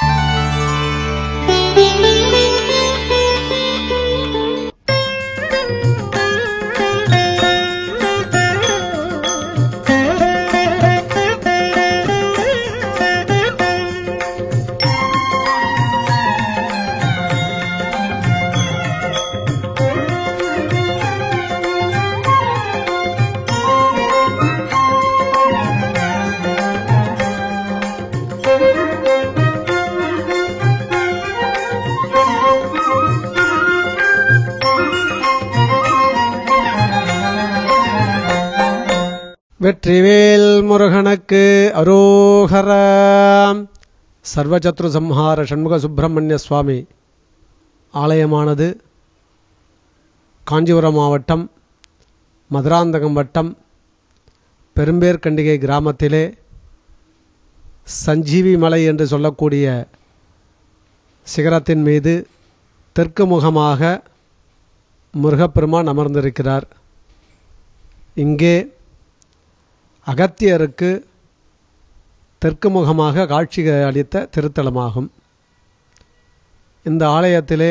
வெற்றிவேல் முருகனுக்கு அரோகரம் சர்வசத்ரு சம்ஹார சண்முக சுப்பிரமணிய சுவாமி ஆலயமானது காஞ்சிபுரம் மாவட்டம் மதுராந்தகம் வட்டம் பெரும்பேர்கண்டிகை கிராமத்திலே சஞ்சீவி மலை என்று சொல்லக்கூடிய சிகரத்தின் மீது தெற்கு முகமாக முருகப்பெருமான் அமர்ந்திருக்கிறார் இங்கே அகத்தியருக்கு தெற்கு முகமாக காட்சி அளித்த திருத்தலமாகும் இந்த ஆலயத்திலே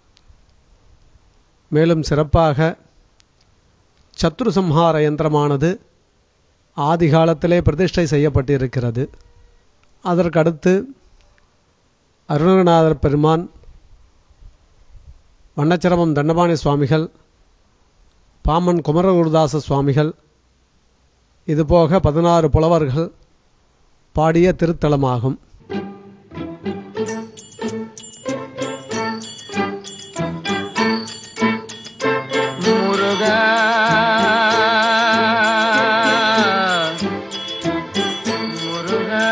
மேலும் சிறப்பாக சத்ரு சம்ஹார யந்திரமானது ஆதி காலத்திலே பிரதிஷ்டை செய்யப்பட்டிருக்கிறது அதற்கடுத்து அருணகிரிநாதர் பெருமான் வண்ணச்சிரமம் தண்டபாணி சுவாமிகள் பாமன் குமரகுருதாச சுவாமிகள் இதுபோக பதினாறு புலவர்கள் பாடிய திருத்தலமாகும் முருகா முருகா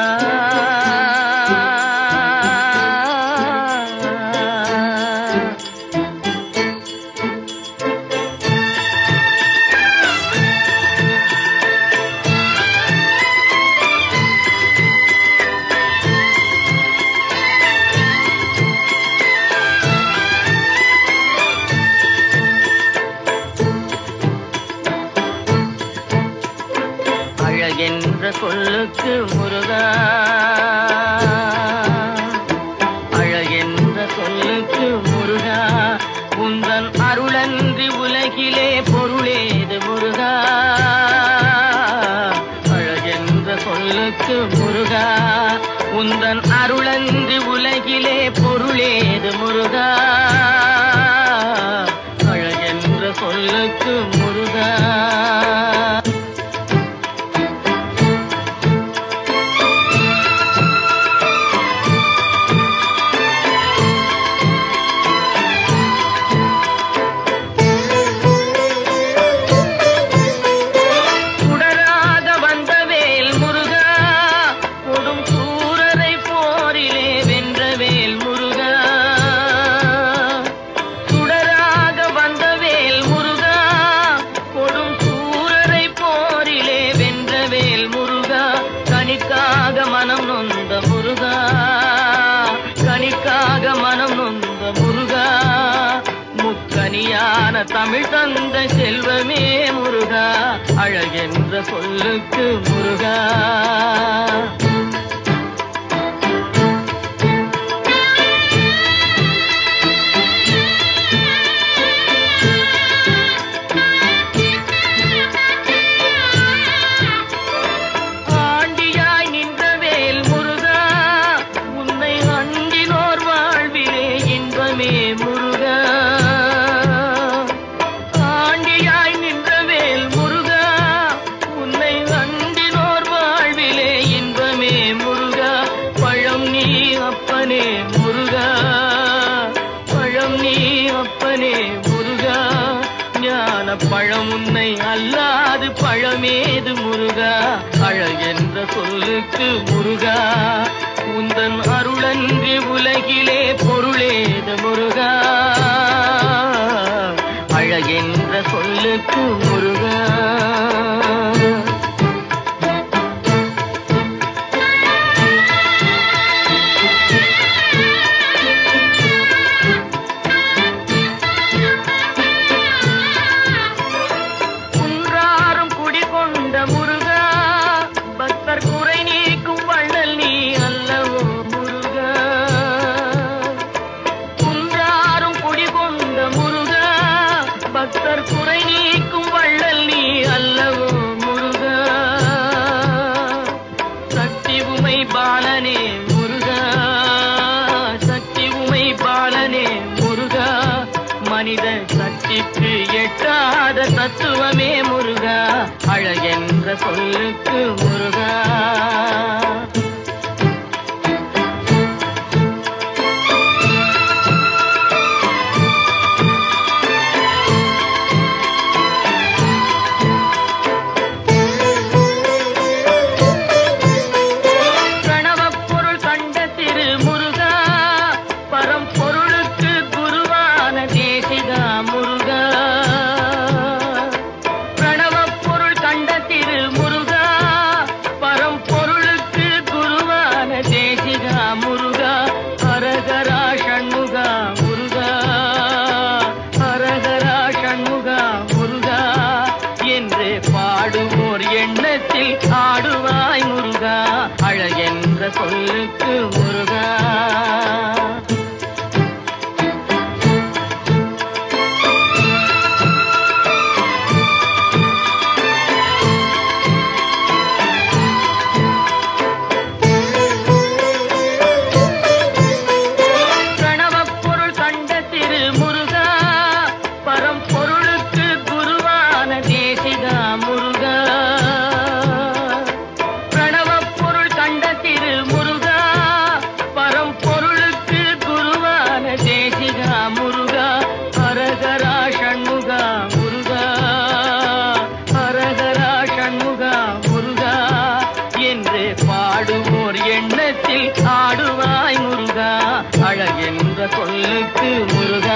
அழகென்ற சொல்லுக்கு முருகா அழகென்ற சொல்லுக்கு முருகா உந்தன் அருளன்றி உலகிலே பொருளேது முருகா அழகென்ற சொல்லுக்கு முருகா உந்தன் அருளன்றி உலகிலே பொருளேது முருகா அழகென்ற சொல்லுக்கு முருகா சுடராக வந்த வேல் முருகா கொடும் சூரரை போரிலே வென்ற வேல் முருகா சுடராக வந்த வேல் முருகா கொடும் சூரரை போரிலே வென்ற வேல் முருகா கணிக்காக மனம் நொந்த முருகா கணிக்காக மனம் நொந்த முருகா முக்கனியான தமிழ் தந்த செல்வமே முருகா அழகென்ற சொல்லுக்கு முருகா ஆண்டியாய் நின்ற வேல் முருகா உன்னை அண்டினோர் வாழ்விலே இன்பமே முருகா ஆண்டியாய் நின்ற வேல் முருகா உன்னை அண்டினோர் வாழ்விலே இன்பமே முருகா பழம் நீ அப்பனே முருகா பழம் நீ அப்பனே முருகா ஞான பழம் உன்னை அல்லாது பழமேது முருகா அழகென்ற சொல்லுக்கு முருகா உந்தன் அருளன்றி உலகிலே பொருளேது முருகா அழகென்ற சொல்லுக்கு முருகா குன்றாரும் குடிகொண்ட முருகா பக்தர் குறை நீக்கும் வள்ளல் நீ பாலனே முருகா சக்தி உமை பாலனே முருகா மனித சக்திக்கு எட்டாத தத்துவமே முருகா அழகென்ற சொல்லுக்கு முருகா கணவப் பொருள் கண்ட திரு முருகா பரம்பொருளுக்கு குருவான தேசிகா முருகா பிரணவப் பொருள் கண்ட திரு முருகா பரம்பொருளுக்கு குருவான தேசிகா முருகா ஹரஹரா ஷண்முகா முருகா ஹரஹரா ஷண்முகா முருகா என்று பாடுவோர் எண்ணத்தில் ஆடுவாய் முருகா அழகென்ற சொல்லுக்கு முருகா பிரணவப் பொருள் கண்ட திரு முருகா பரம்பொருளுக்கு குருவான தேசிகா முருகா பிரணவப் பொருள் கண்ட திரு முருகா பரம்பொருளுக்கு குருவான தேசிகா முருகா ஹரஹரா ஷண்முகா முருகா ஹரஹரா ஷண்முகா முருகா என்று பாடுவோர் எண்ணத்தில் ஆடுவாய் முருகா அழகென்ற சொல்லுக்கு முருகா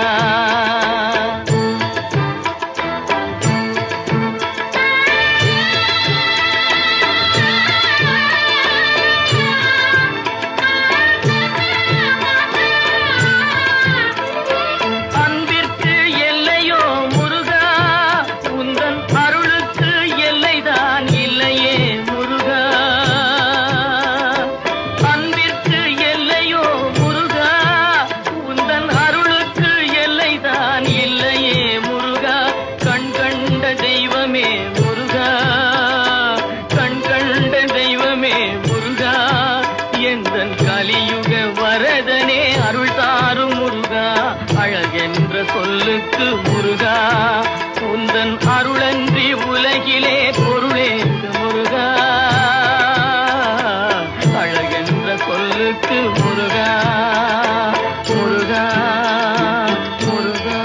அன்பிற்கு எல்லையோ முருகா உந்தன் அருளுக்கு எல்லைதான் இல்லையே முருகா அன்பிற்கு எல்லையோ முருகா உந்தன் அருளுக்கு எல்லைதான் இல்லையே முருகா கண் கண்ட தெய்வமே முருகா கண் கண்ட தெய்வமே முருகா எந்தன் கலியுக வரதனே அருள் தாரும் முருகா அழகென்ற சொல்லுக்கு முருகா உந்தன் அருளன்றி உலகிலே பொருளேந்து முருகா அழகென்ற சொல்லுக்கு முருகா முருகா முருகா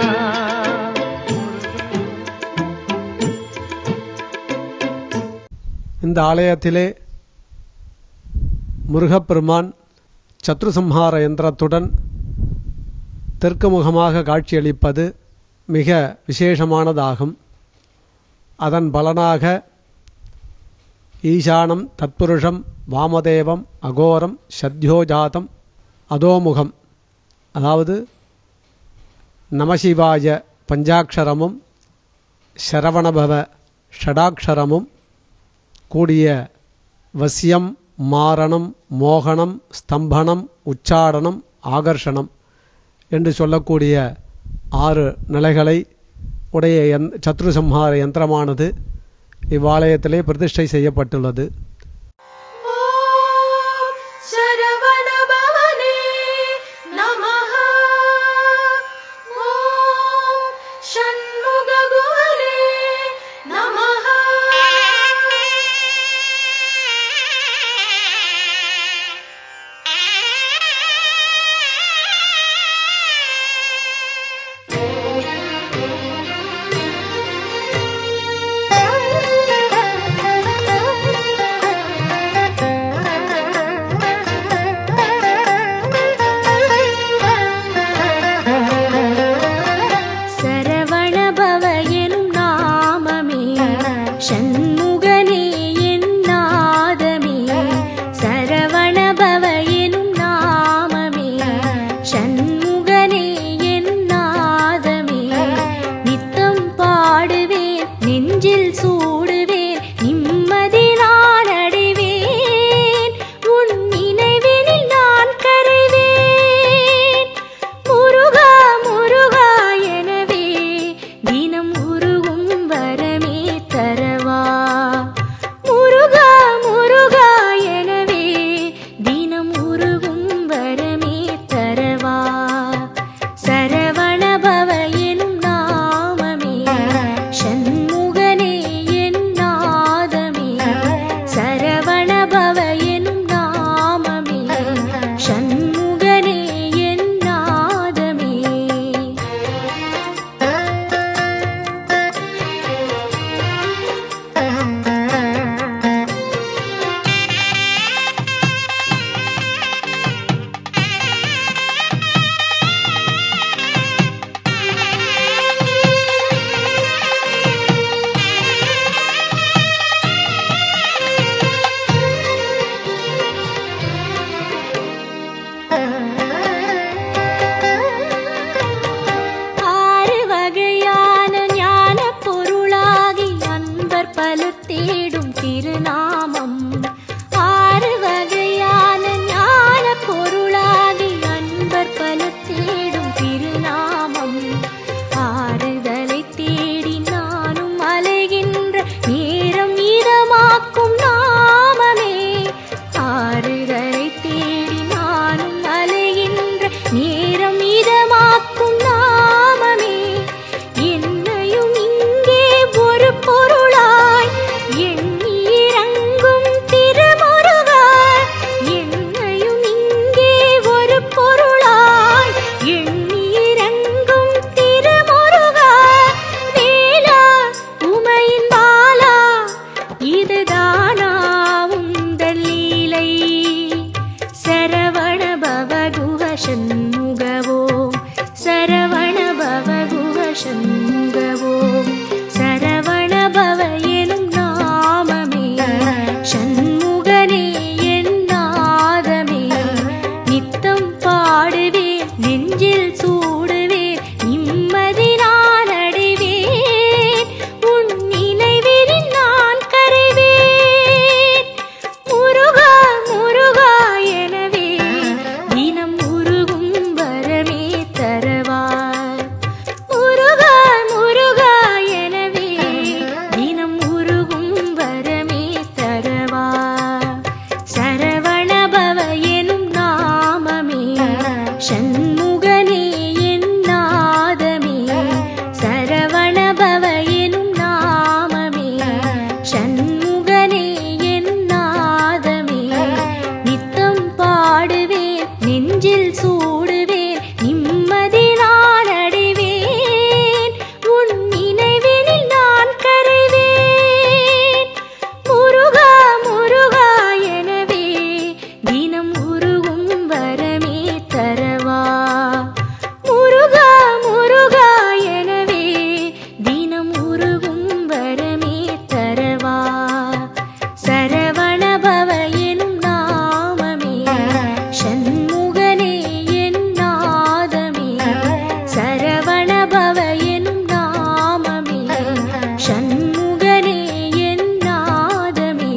இந்த ஆலயத்திலே முருகப்பெருமான் சத்ருசம்ஹார யந்திரத்துடன் தெற்கு முகமாக காட்சியளிப்பது மிக விசேஷமானதாகும் அதன் பலனாக ஈசானம் தத்புருஷம் வாமதேவம் அகோரம் சத்யோஜாதம் அதோமுகம் அதாவது நமசிவாய பஞ்சாட்சரமும் சரவணபவ ஷடாட்சரமும் கூடிய வசியம் மாரணம் மோகனம் ஸ்தம்பனம் உச்சாடனம் ஆகர்ஷணம் என்று சொல்லக்கூடிய ஆறு நிலைகளை உடைய யந் சத்ருசம்ஹார யந்திரமானது இவ்வாலயத்திலே பிரதிஷ்டை செய்யப்பட்டுள்ளது ॐ शरवणभवने नमः ॐ षण्मुगगुहने नमः ஷண்முகவோம் சரவண பவ குஹ ஷண்முகவோம் சரவண பவ எனும் நாமமே ஷண்முகனே என் நாதமே நித்தம் பாடுவேன் நெஞ்சில் சூடுவேன் நிம்மதி நான் அடைவேன் உன் நினைவில் நான் கரைவேன் முருகா முருகா எனவே தினம் உருகும் வரமே தரவாய் முருகா முருகா எனவே தினம் உருகும் வரமே தரவா சரவண பவ எனும் நாமமே ஷண்முகனே என் நாதமே சரவண பவ எனும் நாமமே ஷண்முகனே என் நாதமே நித்தம் பாடுவேன் நெஞ்சில் சூடுவேன் நிம்மதி நான் அடைவேன் உன் நினைவினில் நான் கரைவேன் முருகா முருகா எனவே தினம் உருகும் வரமே தரவா முருகா முருகா எனவே தினம் உருகும் வரமே தரவா சரவண பவ எனும் நாமமே ஷண்முகனே என் நாதமே சரவண பவ எனும் நாமமே ஷண்முகனே என் நாதமே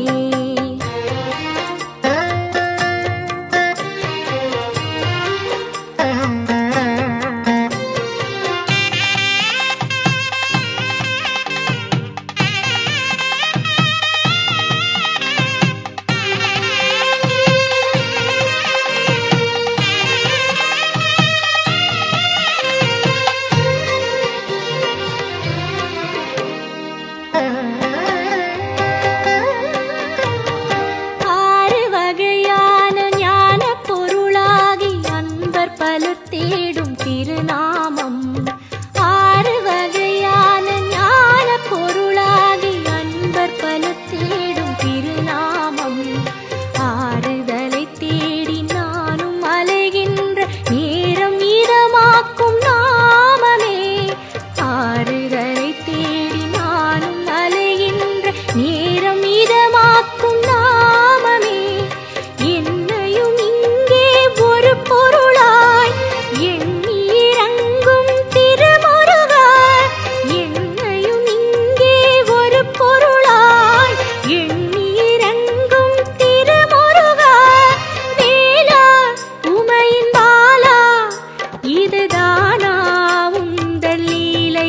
ஆறு வகையான ஞான பொருளாகி அன்பர் பலர் தேடும் திருநாமம் ஆறு வகையான ஞான பொருளாகி அன்பர் பலர் தேடும் திருநாமம் ஆறுதலை தேடி நானும் அலைகின்ற நேரம் இதமாக்கும் நாமமே ஆறுதலை தேடி நானும் அலைகின்ற நேரம் இதமாக்கும் நாமமே என்னையும் இங்கே ஒரு பொருளாய் எண்ணி இறங்கும் திருமுருகா என்னையும் இங்கே ஒரு பொருளாய் எண்ணி இறங்கும் திருமுருகா வேலா உமையின் பாலா இதுதானா உந்தல் லீலை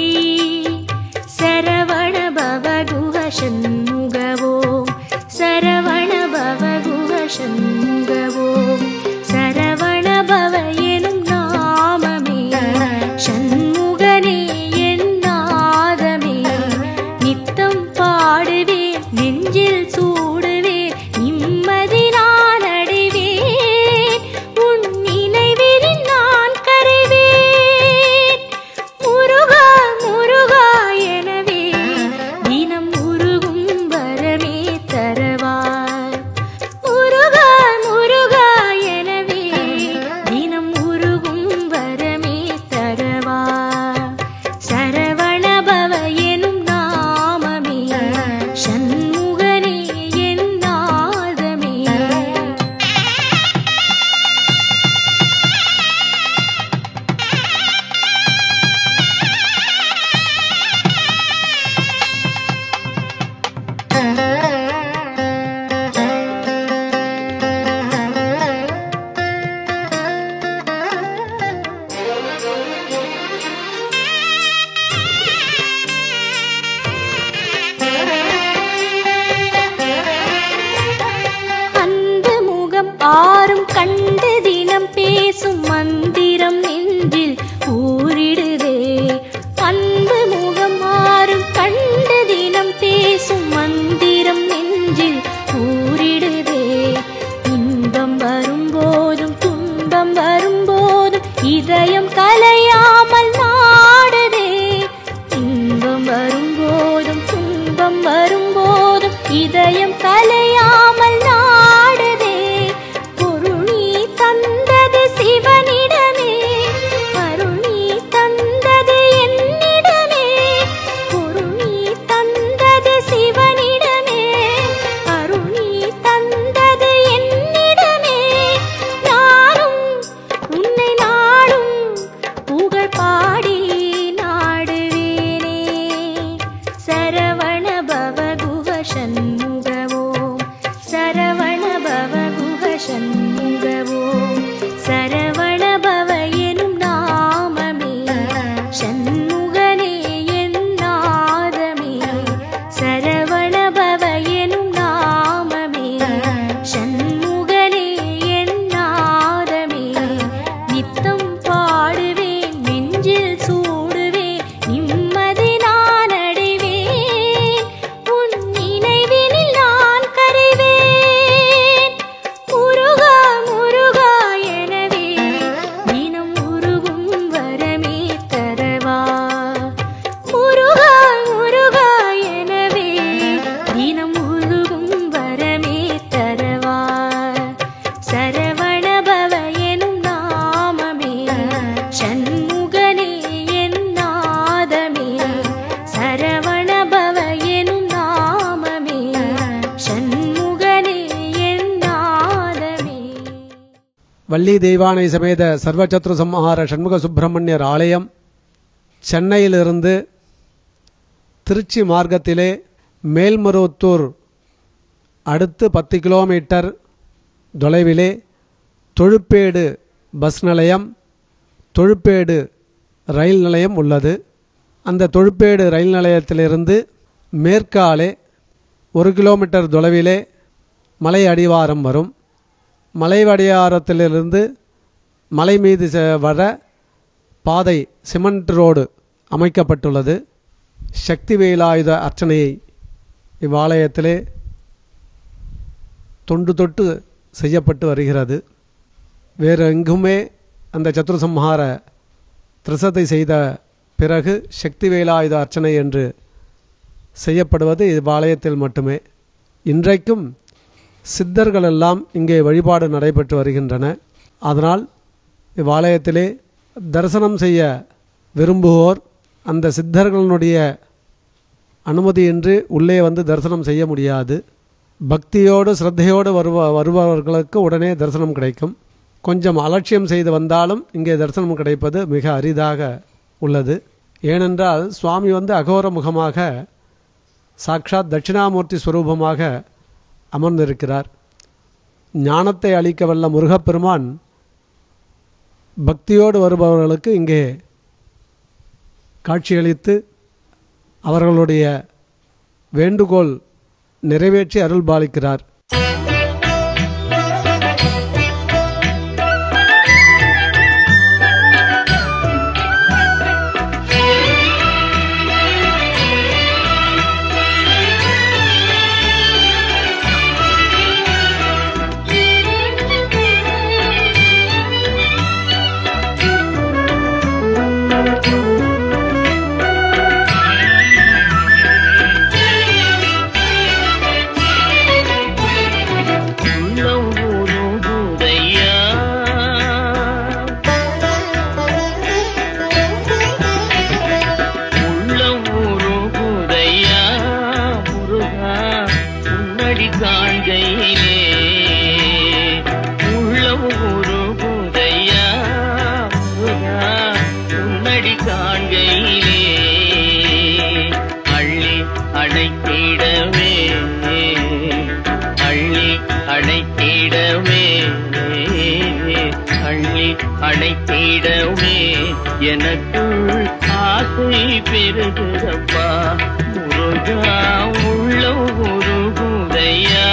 சரவண பவ குஹ ஷண்முகவோம் சரவண பவ குஹ ஷண்முகவோம் சரவண பவ எனும் நாமமே ஷண்முகனே என் நாதமே நித்தம் பாடுவேன் நெஞ்சில் சூடுவேன் நிம்மதி நான் அடைவேன் உன் நினைவில் நான் கரைவேன் முருகா முருகா எனவே தினம் உருகும் வரமே தரவாய் முருகா முருகா எனவே தினம் உருகும் வரமே தரவா சரவண பவ எனும் நாமமே ஷண்முகனே என் நாதமே அந்த முகம் ஆறும் கண்டு தினம் பேசும் மந்திரம் நெஞ்சில் ஊறிடுதே அன்பு முகம் ஆறும் கண்டு தினம் பேசும் மந்திரம் நெஞ்சில் ஊறிடுதே இன்பம் வரும்போதும் துன்பம் வரும்போதும் இதயம் கலையாமல் நாடுதே இன்பம் வரும்போதும் துன்பம் வரும்போதும் இதயம் கலையாமல் நாடுதே பொருள் நீ தந்தது சிவனிடமே வள்ளி தெய்வானை சமேத சர்வசத்ரு சம்ஹார சண்முக சுப்பிரமணியர் ஆலயம் சென்னையிலிருந்து திருச்சி மார்க்கத்திலே மேல்மருவத்தூர் அடுத்து பத்து கிலோமீட்டர் தொலைவிலே தொழுப்பேடு பஸ் நிலையம் தொழுப்பேடு ரயில் நிலையம் உள்ளது அந்த தொழுப்பேடு ரயில் நிலையத்திலிருந்து மேற்காலே ஒரு கிலோமீட்டர் தொலைவிலே மலை அடிவாரம் வரும் மலை அடிவாரத்திலிருந்து மலை மீது செ- வர பாதை சிமெண்ட் ரோடு அமைக்கப்பட்டுள்ளது சக்தி வேலாயுத அர்ச்சனையை இவ்வாலயத்திலே தொண்டு தொட்டு செய்யப்பட்டு வருகிறது வேறு எங்குமே அந்த சத்ருசம்ஹார திரிசத்தை செய்த பிறகு சக்தி வேலாயுத அர்ச்சனை என்று செய்யப்படுவது இவ்வாலயத்தில் மட்டுமே இன்றைக்கும் சித்தர்கள் எல்லாம் இங்கே வழிபாடு நடைபெற்று வருகின்றன அதனால் இவ்வாலயத்திலே தரிசனம் செய்ய விரும்புவோர் அந்த சித்தர்களுடைய அனுமதியின்றி உள்ளே வந்து தரிசனம் செய்ய முடியாது பக்தியோடு சிரத்தையோடு வருவ வருபவர்களுக்கு உடனே தரிசனம் கிடைக்கும் கொஞ்சம் அலட்சியம் செய்து வந்தாலும் இங்கே தரிசனம் கிடைப்பது மிக அரிதாக உள்ளது ஏனென்றால் சுவாமி வந்து அகோர முகமாக சாக்ஷாத் தட்சிணாமூர்த்தி ஸ்வரூபமாக அமர்ந்திருக்கிறார் ஞானத்தை அளிக்க வல்ல முருகப்பெருமான் பக்தியோடு வருபவர்களுக்கு இங்கே காட்சியளித்து அவர்களுடைய வேண்டுகோள் நிறைவேற்றி அருள் பாலிக்கிறார் உள்ளம் உருகுதையா உள்ளம் உருகுதையா முருகா உன்னடி காண்கையிலே உள்ளம் உருகுதையா முருகா உன்னடி காண்கையிலே அள்ளி அடைத்திடவே அள்ளி அடைத்திடவே அள்ளி அடைத்திடவே எனக்குள் ஆசை பெருகிறப்பா முருகா உள்ள உருகுதையா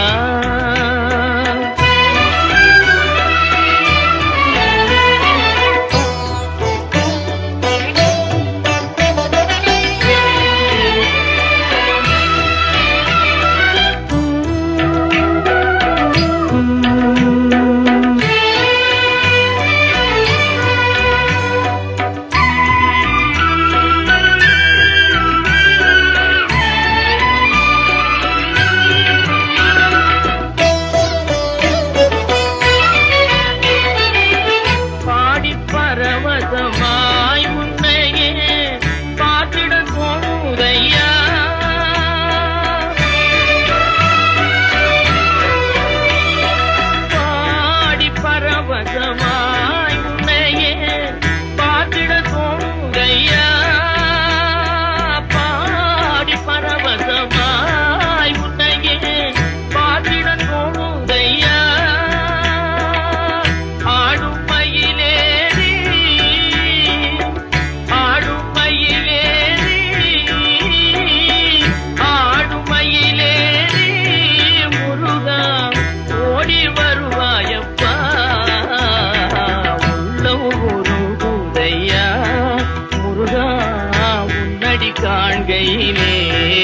பாடி பரவசமாய் முன்னையே பார்த்திட தோணுதையா பாடி பரவசமாய் முன்னையே பார்த்திட தோணுதையா பாடி பரவசமாய் முன்னையே பார்த்திட தோணுதையா ஆடும் மயிலேறி ஆடும் மயிலேறி ஆடும் மயிலேறி முருகா ஓடி வருவாயப்பா உள்ளம் உருகுதையா முருகா உன்னடி காண்கையிலே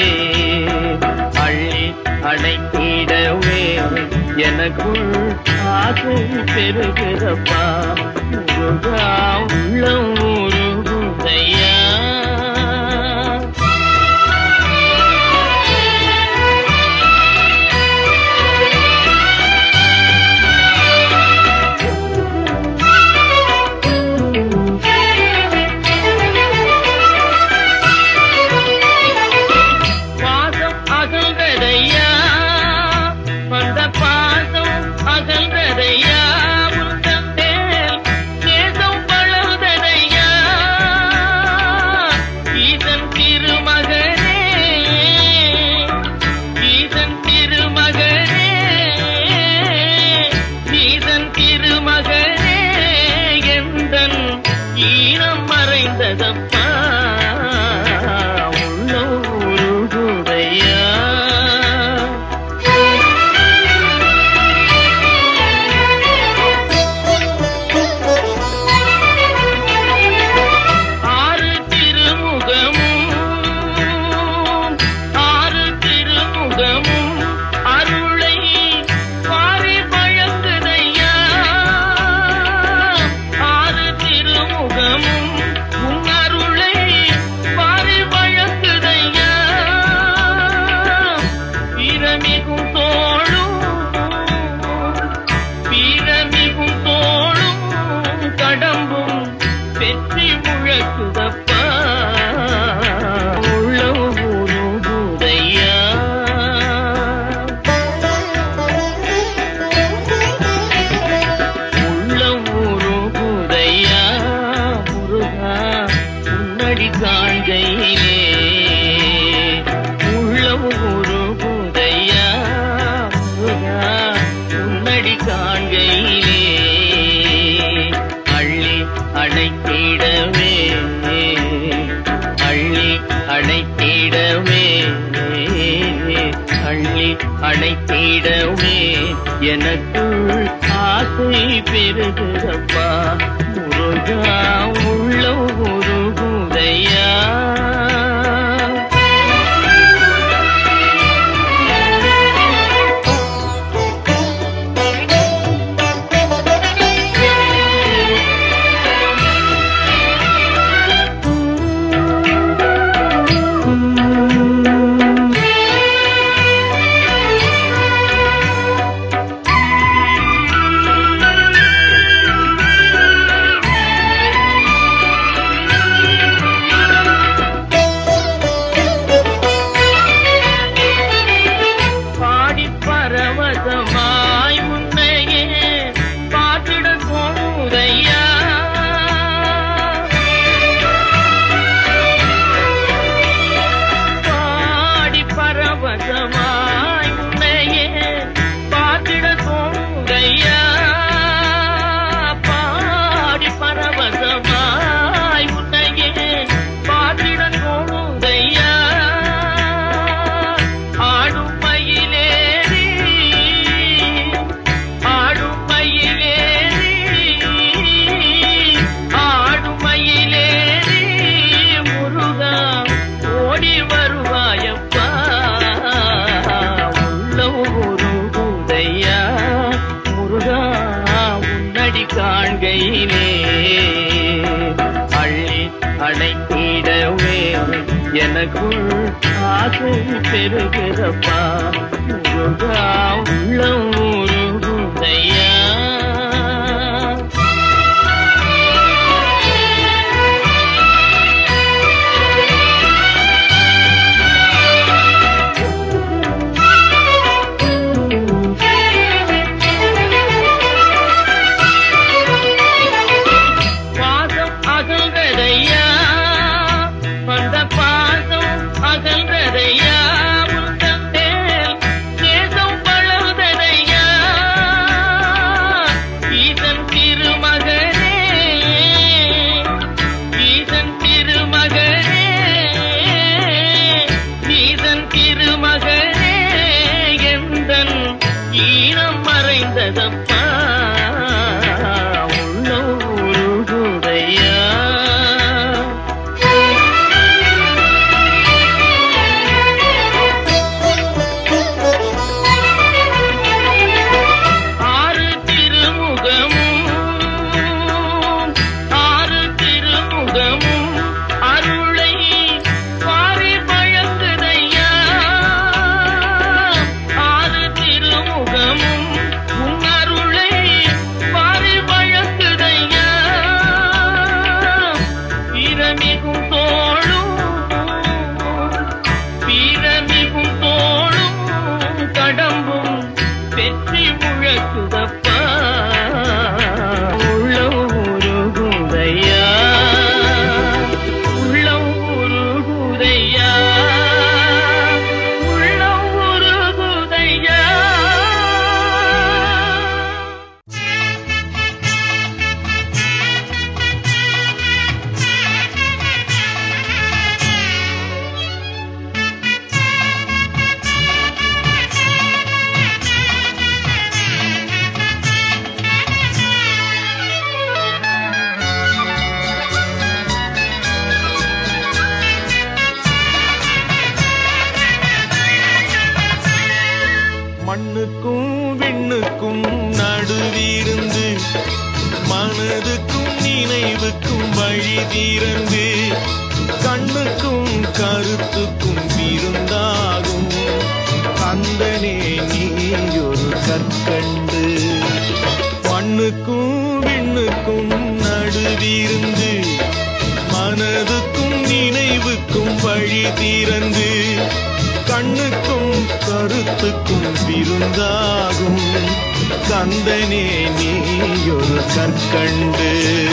அள்ளி அடைத்திடவே எனக்குள் ஆசை பெருகிறப்பா முருகா உள்ளம் உருகுதையா பாசம் அகல்றதையா வந்த பாசம் அகல்றதையா உந்தன் முழக்குதப்பா உள்ளம் உருகுதையா உள்ளம் உருகுதையா முருகா உன்னடி காண்கையிலே உள்ளம் உருகுதையா முருகா உன்னடி காண்கையிலே அள்ளி அணைத்திடவே அள்ளி அணைத்திடவே அள்ளி அணைத்திடவே எனக்குள் ஆசை பெருகுதப்பா முருகா உள்ள உருகுதையா பாடி பரவசமாய் உன்னையே பாட்டிட தோணுதையா பாடி பரவசமாய் உன்னையே பாட்டிட தோணுதையா பாடி பரவசமாய் உன்னையே பாட்டிட தோணுதையா ஆடும் மயிலேறி ஆடும் மயிலேறி ஆடும் மயிலேறி முருகா ஓடி வருவாயப்பா உள்ளம் உருகுதையா முருகா உன்னடி காண்கையிலே அள்ளி அணைத்திடவே எனக்குள் ஆசை பெருகிறப்பா முருகா உள்ளம் உருகுதையா பாசம் அகல்றதையா அந்த பாசம் அகல்றதையா உந்தன் மேல் நேசம் வளர்ந்ததையா ஈசன் திருமகனே ஈசன் திருமகனே ஈசன் திருமகனே எந்தன் ஈனம் மறைந்ததப்பா உள்ளம் உருகுதையா ஆறு திருமுகமும் ஆறு திருமுகமும் அருளை பாரி வழங்குதையா ஆறு திருமுகமும் உன் அருளை பாரி வழங்குதையா வீரமிகும் தோளும் வீரமிகும் தோளும் கடம்பும் வெற்றி முழக்குதப்பா உள்ளம் உருகுதையா உள்ளம் உருகுதையா உள்ளம் உருகுதையா மண்ணுக்கும் விண்ணுக்கும் நடுவிருந்து மனதுக்கும் நினைவுக்கும் வழி திறந்து கண்ணுக்கும் கருத்துக்கும் விருந்தாகும் கந்தனே நீ ஒரு கற்கண்டு மண்ணுக்கும் விண்ணுக்கும் நடுவிருந்து மனதுக்கும் நினைவுக்கும் வழி திறந்து கண்ணுக்கும் கருத்துக்கும் விருந்தாகும் கந்தனே நீ ஒரு கற்கண்டு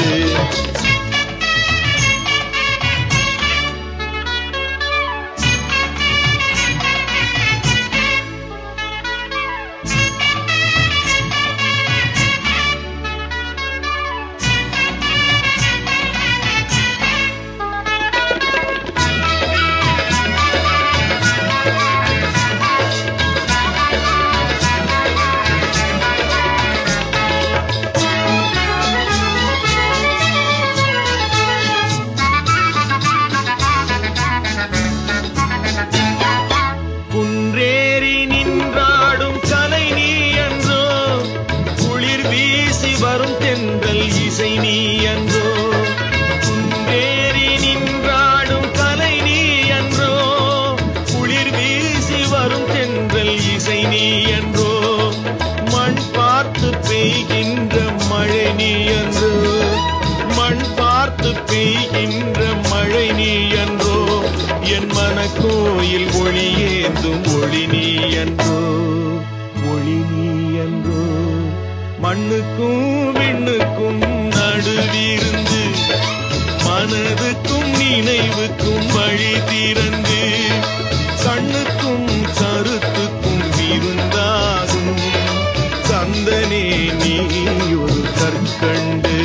குன்றேறி நின்றாடும் கலை நீ என்றோ குளிர் வீசி வரும் தென்றல் இசை நீ என்றோ குன்றேறி நின்றாடும் கலை நீ என்றோ குளிர் வீசி வரும் தென்றல் இசை நீ என்றோ மண் பார்த்து பெய்கின்ற மழை நீ என்றோ மண் பார்த்து பெய்கின்ற மழை நீ என்றோ என் மனக்கோயில் ஒளியேந்தும் ஒளி நீ என்றோ ஒளி நீ என்றோ மண்ணுக்கும் விண்ணுக்கும் நடுவிருந்து மனதுக்கும் நினைவுக்கும் வழி திறந்து கண்ணுக்கும் கருத்துக்கும் விருந்தாகும் சந்தனே நீ ஒரு கற்கண்டு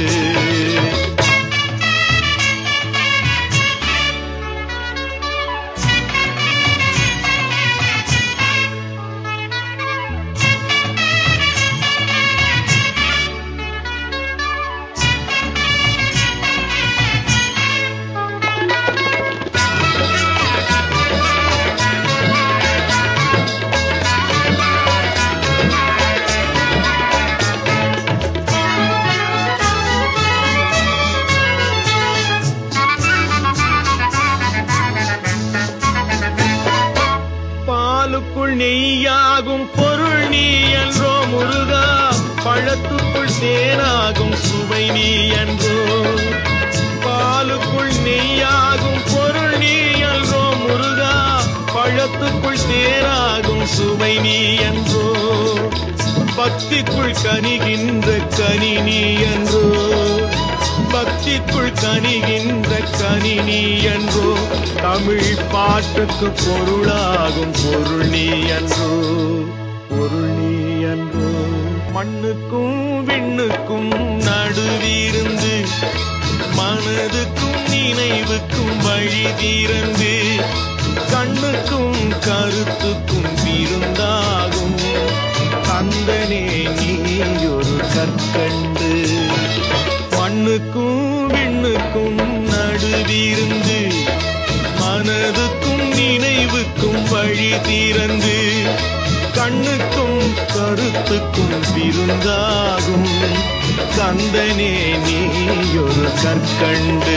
பாலுக்குள் நெய்யாகும் பொருள் நீ என்றோ முருகா பழத்துக்குள் தேனாகும் சுவை நீ என்றோ பாலுக்குள் நெய்யாகும் பொருள் நீ என்றோ முருகா பழத்துக்குள் தேனாகும் சுவை நீ என்றோ பக்திக்குள் கனிகின்ற கனி நீ என்றோ பக்திக்குள் கனிகின்ற கனி நீ என்றோ தமிழ் பாட்டுக்கு பொருளாகும் பொருள் நீ என்றோ பொருள் நீ என்றோ மண்ணுக்கும் விண்ணுக்கும் நடுவிருந்து மனதுக்கும் நினைவுக்கும் வழி திறந்து கண்ணுக்கும் கருத்துக்கும் விருந்தாகும் கந்தனே நீ ஒரு கற்கண்டு மண்ணுக்கும் விண்ணுக்கும் நடுவிருந்து மனதுக்கும் நினைவுக்கும் வழி திறந்து கண்ணுக்கும் கருத்துக்கும் விருந்தாகும் கந்தனே நீ ஒரு கற்கண்டு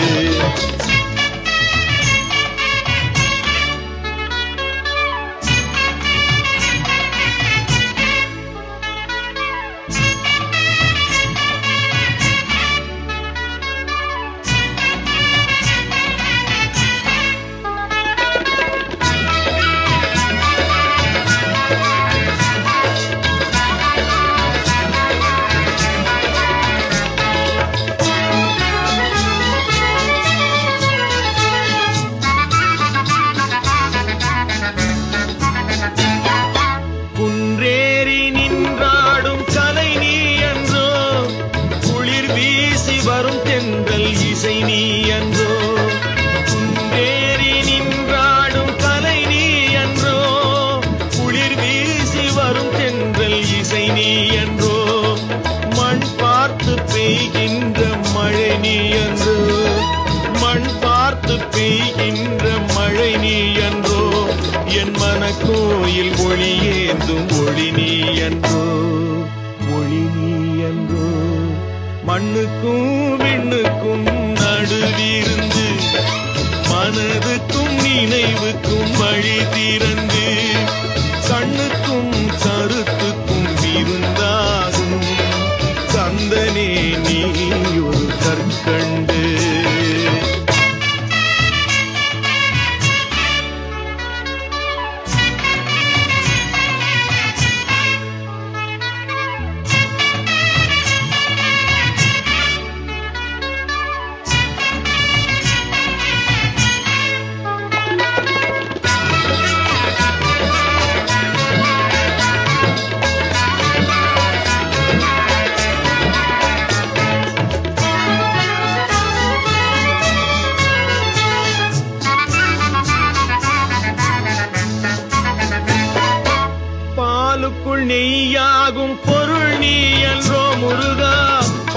குன்றேறி நின்றாடும் கலை நீ என்றோ குளிர் வீசி வரும் தென்றல் இசை நீ என்றோ குன்றேறி நின்றாடும் கலை நீ என்றோ குளிர் வீசி வரும் தென்றல் இசை நீ என்றோ மண் பார்த்து பெய்கின்ற மழை நீ என்றோ மண் பார்த்து பெய்கின்ற மழை நீ என்றோ என் மனக்கோயில் ஒளியேந்தும் ஒளி நீ என்றோ ஒளி நீ என்றோ மண்ணுக்கும் விண்ணுக்கும் நடுவிருந்து மனதுக்கும் நினைவுக்கும் வழி திறந்து கண்ணுக்கும் கருத்துக்கும் விருந்தாகும் கந்தனே நீ ஒரு கற்கண்டு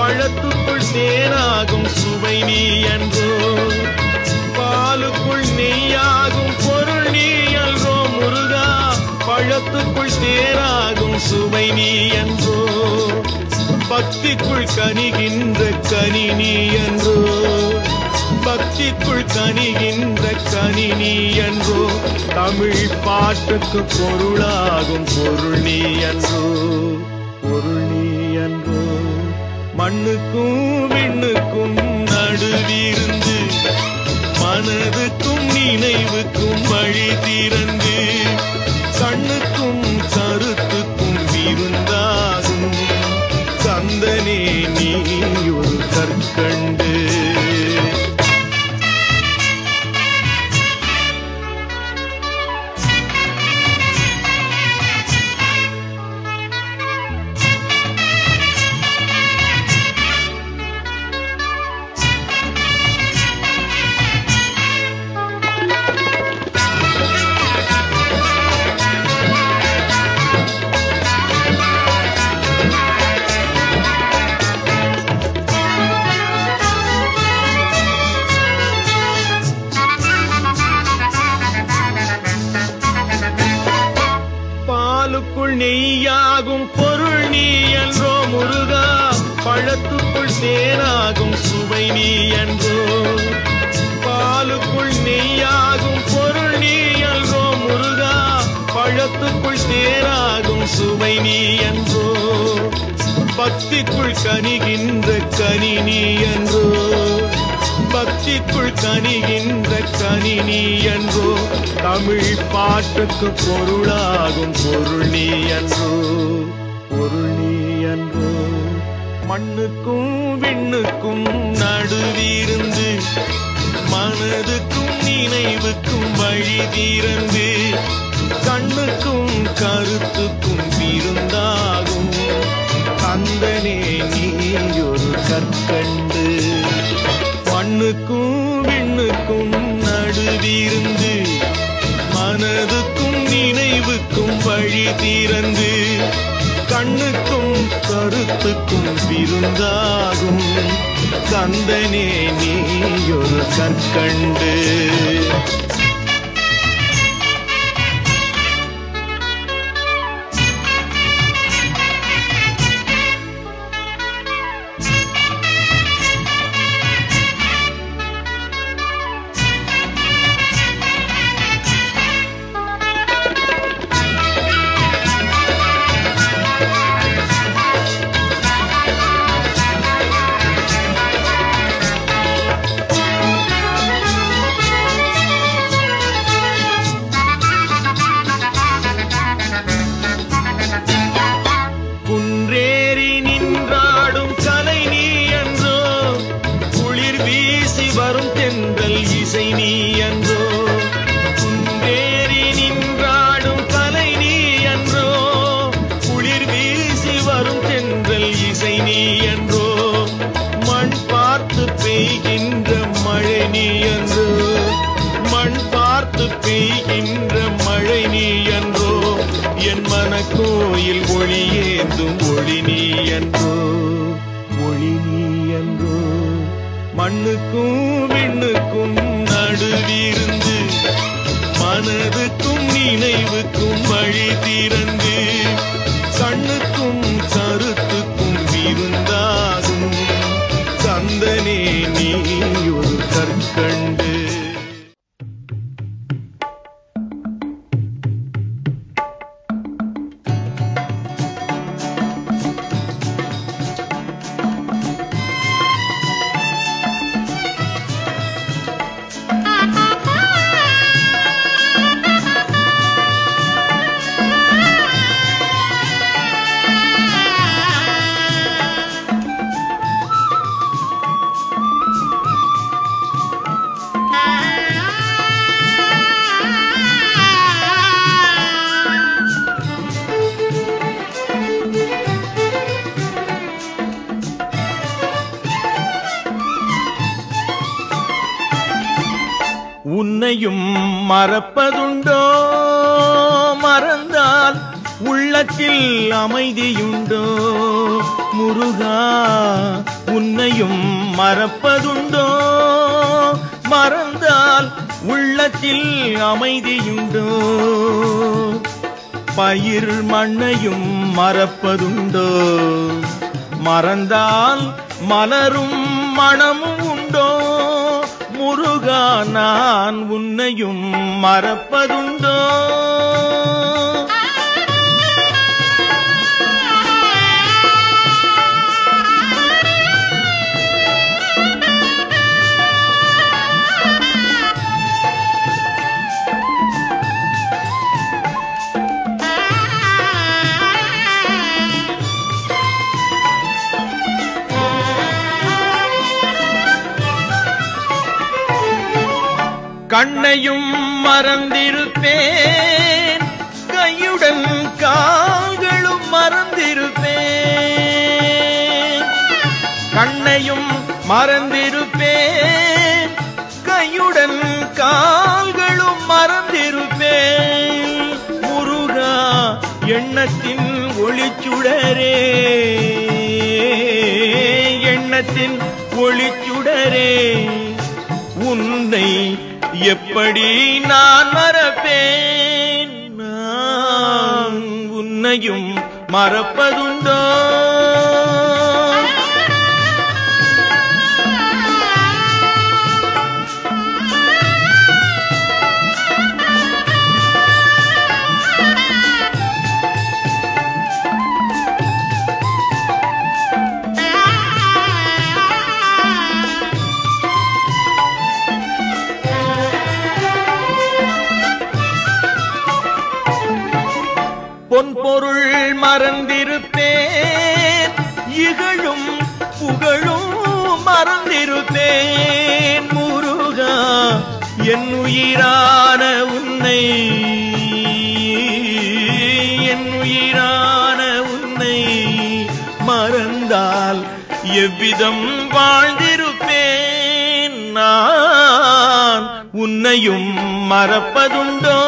பழத்துக்குள் தேனாகும் சுவை நீ என்றோ பாலுக்குள் நெய்யாகும் பொருள் நீ என்றோ முருகா பழத்துக்குள் தேனாகும் சுவை நீ என்றோ பக்திக்குள் கனிகின்ற கனி நீ என்றோ பக்திக்குள் கனிகின்ற கனி நீ என்றோ தமிழ் பாட்டுக்கு பொருளாகும் பொருள் நீ என்றோ பொருள் நீ என்றோ மண்ணுக்கும் விண்ணுக்கும் நடுவிருந்து மனதுக்கும் நினைவுக்கும் வழி திறந்து கண்ணுக்கும் கருத்துக்கும் விருந்தாகும் கந்தனே நீ ஒரு கற்கண்டு பாலுக்குள் நெய்யாகும் பொருள் நீ என்றோ முருகா பழத்துக்குள் தேனாகும் சுவை நீ என்றோ பாலுக்குள் நெய்யாகும் பொருள் நீ என்றோ முருகா பழத்துக்குள் தேனாகும் சுவை நீ என்றோ பக்திக்குள் கனிகின்ற கனி நீ என்றோ பக்திக்குள் கனிகின்ற கனி நீ என்றோ தமிழ் பாட்டுக்கு பொருளாகும் பொருள் நீ என்றோ பொருள் நீ என்றோ மண்ணுக்கும் விண்ணுக்கும் நடுவிருந்து மனதுக்கும் நினைவுக்கும் வழி திறந்து கண்ணுக்கும் கருத்துக்கும் விருந்தாகும் கந்தனே நீ ஒரு கற்கண்டு மண்ணுக்கும் விண்ணுக்கும் நடுவிருந்து மனதுக்கும் நினைவுக்கும் வழி திறந்து கண்ணுக்கும் கருத்துக்கும் விருந்தாகும் கந்தனே நீ ஒரு கற்கண்டு குன்றேறி நின்றாடும் கலை நீ என்றோ குளிர் வீசி வரும் தென்றல் இசை நீ என்றோ குன்றேறி நின்றாடும் கலை நீ என்றோ குளிர் வீசி வரும் தென்றல் இசை நீ என்றோ மண் பார்த்து பெய்கின்ற மழை நீ என்றோ மண் பார்த்து பெய்கின்ற மழை நீ என்றோ என் மனக்கோயில் ஒளியேந்தும் ஒளி நீ என்றோ ஒளி நீ என்றோ மண்ணுக்கும் விண்ணுக்கும் நடுவிருந்து மனதுக்கும் நினைவுக்கும் வழி திறந்து கண்ணுக்கும் கருத்துக்கும் விருந்தாகும் கந்தனே நீ ஒரு கற்கண்டு உன்னையும் மறப்பதுண்டோ மறந்தால் உள்ளத்தில் அமைதியுண்டோ முருகா மறப்பதுண்டோ மறந்தால் உள்ளத்தில் அமைதியுண்டோ பயிர் மண்ணையும் மறப்பதுண்டோ மறந்தால் மலரும் மனமும் உண்டோ முருகா நான் உன்னையும் மறப்பதுண்டோ கண்ணையும் மறந்திருப்பேன் கையுடன் கால்களும் மறந்திருப்பேன் கண்ணையும் மறந்திருப்பேன் கையுடன் கால்களும் மறந்திருப்பேன் முருகா எண்ணத்தின் ஒளிச்சுடரே எண்ணத்தின் ஒளிச்சுடரே உன்னை எப்படி நான் மறப்பேன் நான் உன்னையும் மறப்பதுண்டோ பொன் பொருள் மறந்திருப்பேன் இகழும் புகழும் மறந்திருப்பேன் முருகா என் உயிரான உன்னை என் உயிரான உன்னை மறந்தால் எவ்விதம் வாழ்ந்திருப்பேன் நான் உன்னையும் மறப்பதுண்டோ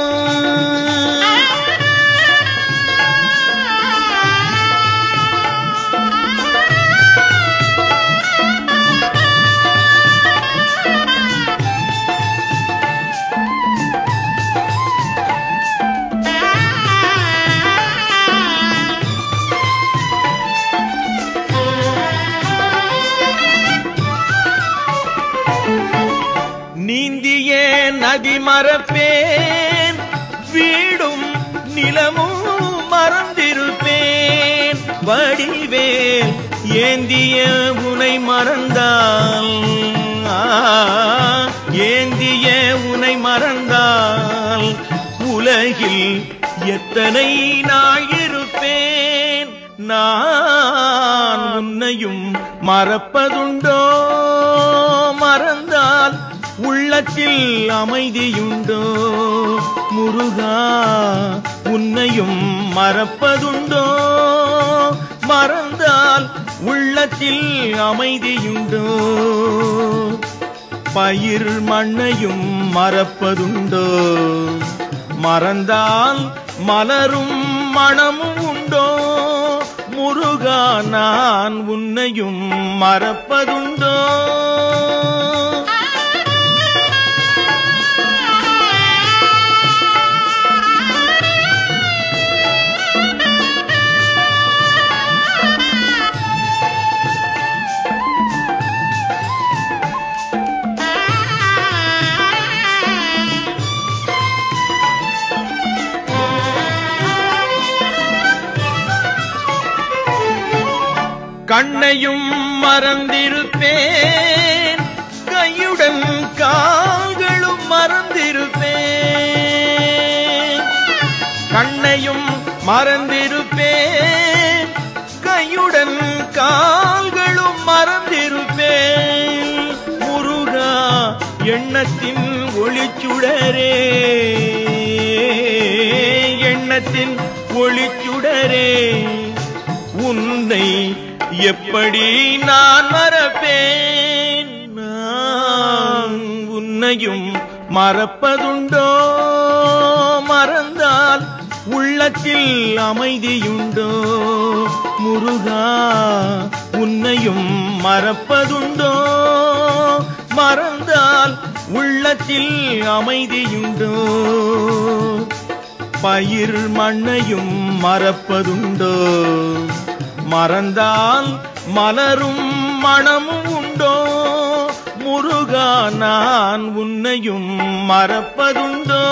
நீந்திய நதி மறப்பேன் வீடும் நிலமும் மறந்திருப்பேன் வடிவேல் ஏந்திய உனை மறந்தால் ஆ, ஏந்திய உனை மறந்தால் உலகில் எத்தனை நாள் இருப்பேன் நான் உன்னையும் மறப்பதுண்டோ மறந்தால் உள்ளத்தில் அமைதியுண்டோ முருகா உன்னையும் மறப்பதுண்டோ மறந்தால் உள்ளத்தில் அமைதியுண்டோ பயிர் மண்ணையும் மறப்பதுண்டோ மறந்தால் மலரும் மனமும் உண்டோ முருகா நான் உன்னையும் மறப்பதுண்டோ கண்ணையும் மறந்திருப்பேன் கையுடன் கால்களும் மறந்திருப்பேன் கண்ணையும் மறந்திருப்பேன் கையுடன் கால்களும் மறந்திருப்பேன் முருகா எண்ணத்தின் ஒளிச்சுடரே எண்ணத்தின் ஒளிச்சுடரே உன்னை எப்படி நான் மறப்பேன் நான் உன்னையும் மறப்பதுண்டோ மறந்தால் உள்ளத்தில் அமைதியுண்டோ முருகா உன்னையும் மறப்பதுண்டோ மறந்தால் உள்ளத்தில் அமைதியுண்டோ பயிர் மண்ணையும் மறப்பதுண்டோ மறந்தால் மலரும் மணமும் உண்டோ முருகா நான் உன்னையும் மறப்பதுண்டோ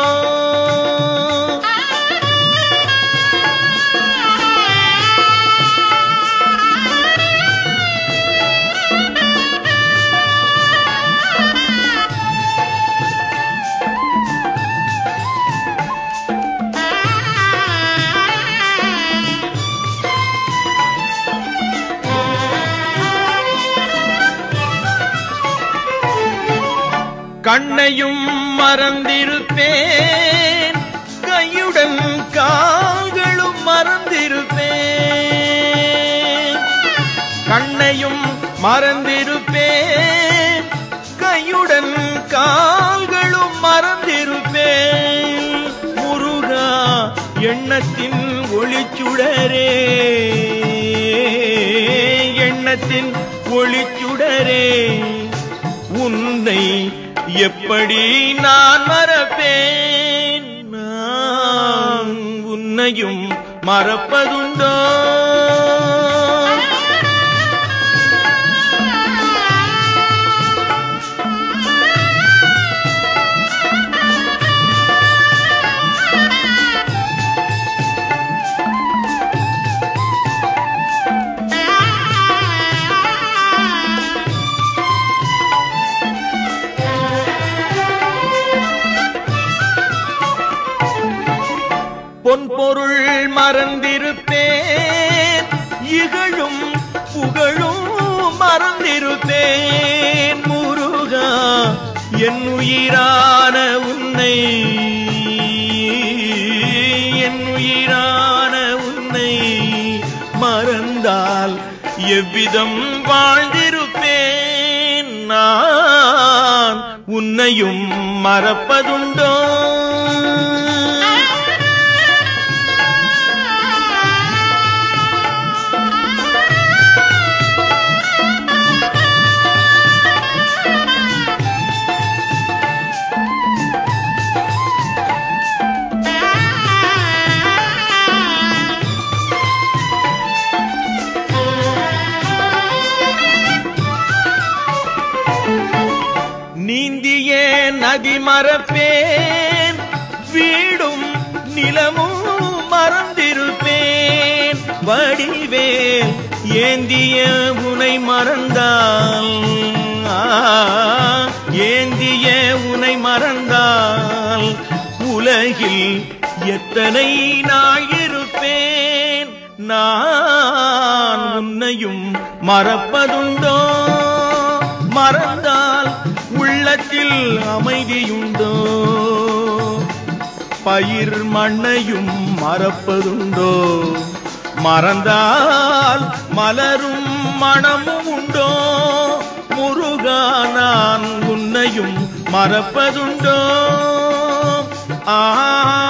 கண்ணையும் மறந்திருப்பேன் கையுடன் கால்களும் மறந்திருப்பேன் கண்ணையும் மறந்திருப்பேன் கையுடன் கால்களும் மறந்திருப்பேன் முருகா எண்ணத்தின் ஒளிச்சுடரே எண்ணத்தின் ஒளிச்சுடரே உன்னை எப்படி நான் மறப்பேன் நான் உன்னையும் மறப்பதுண்டோ பொன்பொருள் மறந்திருப்பேன் இகழும் புகழும் மறந்திருப்பேன் முருகா என் உயிரான உன்னை என் உயிரான உன்னை மறந்தால் எவ்விதம் வாழ்ந்திருப்பேன் நான் உன்னையும் மறப்பதுண்டோ நீந்திய நதி மறப்பேன் வீடும் நிலமும் மறந்திருப்பேன் வடிவேல் ஏந்திய உனை மறந்தால் ஆ, ஏந்திய உனை மறந்தால் உலகில் எத்தனை நாள் இருப்பேன் நான் உன்னையும் மறப்பதுண்டோ மறந்தால் உள்ளத்தில் அமைதியுண்டோ பயிர் மண்ணையும் மறப்பதுண்டோ மறந்தால் மலரும் மணமும் உண்டோ முருகா நான் உன்னையும் மறப்பதுண்டோ ஆ